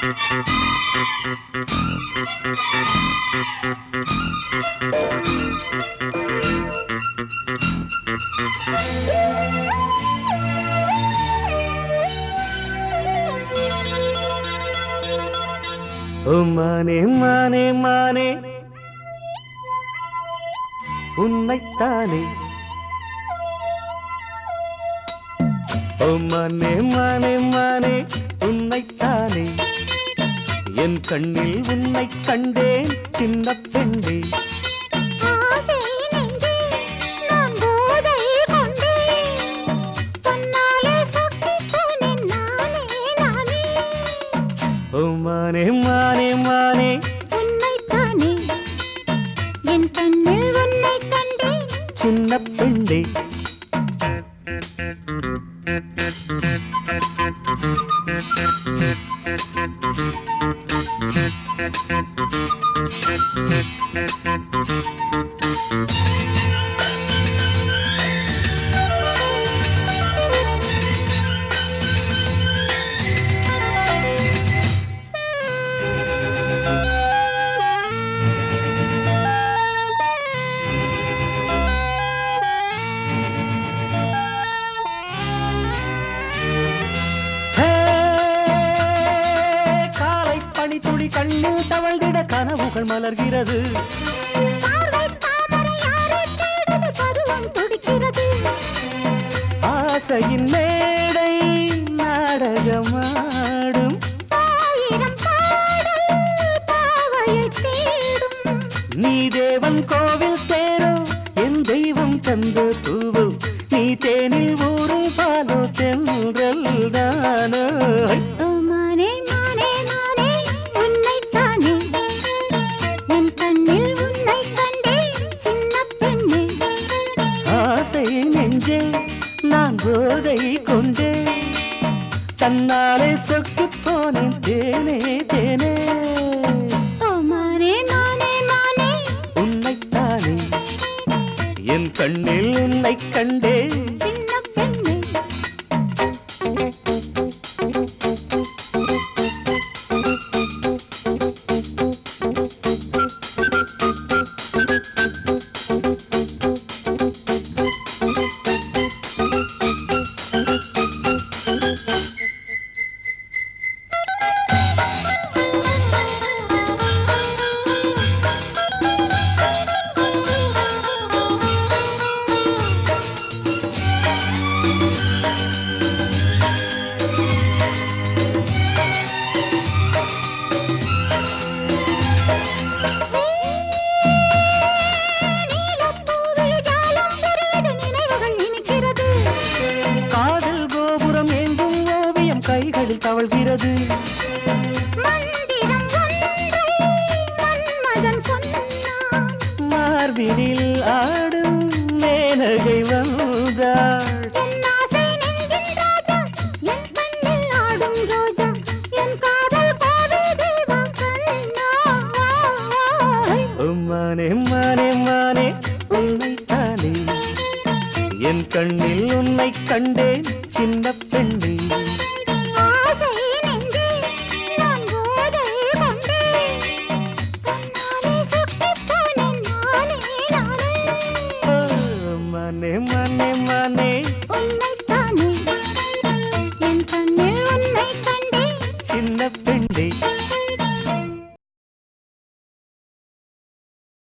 ஓ மானே மானே மானே உன்னைத்தானே ஓ மானே மானே மானே உன்னைத்தானே என் கண்ணில் உன்னை கண்டேன் சின்ன பெண்ணே ஆசை நெஞ்சே நான் போதை கொண்டேன் தன்னாலே சொக்கிப் போனேன் நானே நானே ஓ மானே மானே மானே உன்னைத்தானே என் கண்ணில் உன்னை கண்டேன் சின்ன பெண்ணே ஹே, காலை பனித்துளி கண்ணில் தவழ்ந்திட கனவுகள் மலர்கிறது பார்வை தாமரை யாரை தேடுது பருவம் துடிக்கிறது ஆசையின் மேடை நாடகமாடும் ஆயிரம் பாடல் பாவையை தேடும் நீ தேவன் கோவில் தேரோ என் தெய்வம் தந்த பூவோ நீ தேனில் ஊறும் பாலோ தென்றல் தானோ ஓ மானே மானே மானே உன்னைத்தானே என் கண்ணில் உன்னை கண்டேன் சின்ன பெண்ணே ஆசை நெஞ்சே நான் போதை கொண்டே தன்னாலே சொக்கு போனேன் தேனே தேனே ஓ மானே மானே மானே உன்னைத்தானே என் கண்ணில் உன்னை கண்டே சின்ன பெண்ணே நீலப்பூவில் ஜாலம் பெரியது நினைவுகள் இனிக்கிறது காதல் கோபுரம் எங்கும் ஓவியம் கைகளில் தவழ்கிறது மந்திரம் ஒன்றை மன்மதன் சொன்னான் மார்பினில் ஆடும் மேனகை வந்தாள் என் ஆசை நெஞ்சின் ராஜா என் கண்ணில் ஆடும் ரோஜா என் காதல் கோவில் தெய்வம் கண்ணா மானே மானே மானே உன்னைத்தானே என் கண்ணில் உன்னை கண்டேன் சின்ன பெண்ணே ஆசை நெஞ்சே நான் போதை கொண்டேன் கண்ணாலே சொக்கிப் போனேன் நானே நானே ஓ, மானே மானே மானே உன்னைத்தானே என் கண்ணில் உன்னை கண்டேன் சின்ன பெண்ணே